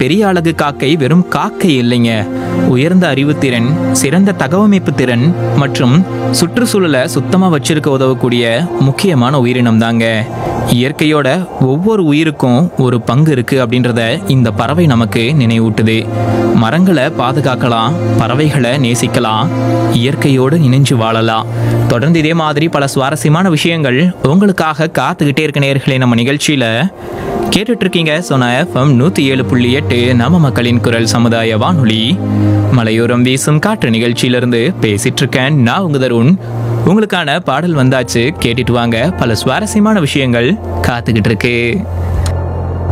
பெரிய அழகு காக்கை வெறும் காக்கை இல்லைங்க உயர்ந்த அறிவுத்திறன் சிறந்த தகவமைப்பு திறன் மற்றும் சுற்றுச்சூழலை சுத்தமா வச்சிருக்க உதவக்கூடிய முக்கியமான உயிரினம் தாங்க இயற்கையோட ஒவ்வொரு உயிருக்கும் ஒரு பங்கு இருக்கு அப்படின்றத இந்த பறவை நமக்கு நினைவூட்டுது மரங்களை பாதுகாக்கலாம் பறவைகளை நேசிக்கலாம் இயற்கையோடு இணைஞ்சு வாழலாம் தொடர்ந்து இதே மாதிரி பல சுவாரஸ்யமான விஷயங்கள் உங்களுக்காக காத்துக்கிட்டே இருக்க நேர்களே நம்ம நிகழ்ச்சியில கேட்டுட்டு இருக்கீங்க சொன்ன எஃப்எம் நூத்தி ஏழு புள்ளி எட்டு நம்ம மக்களின் குரல் சமுதாய வானொலி மலையோரம் வீசும் காற்று நிகழ்ச்சியிலிருந்து பேசிட்டு இருக்கேன் நான் உங்க தருண் உங்களுக்கான பாடல் வந்தாச்சு கேட்டுட்டு வாங்க பல சுவாரஸ்யமான விஷயங்கள் காத்துக்கிட்டு இருக்கு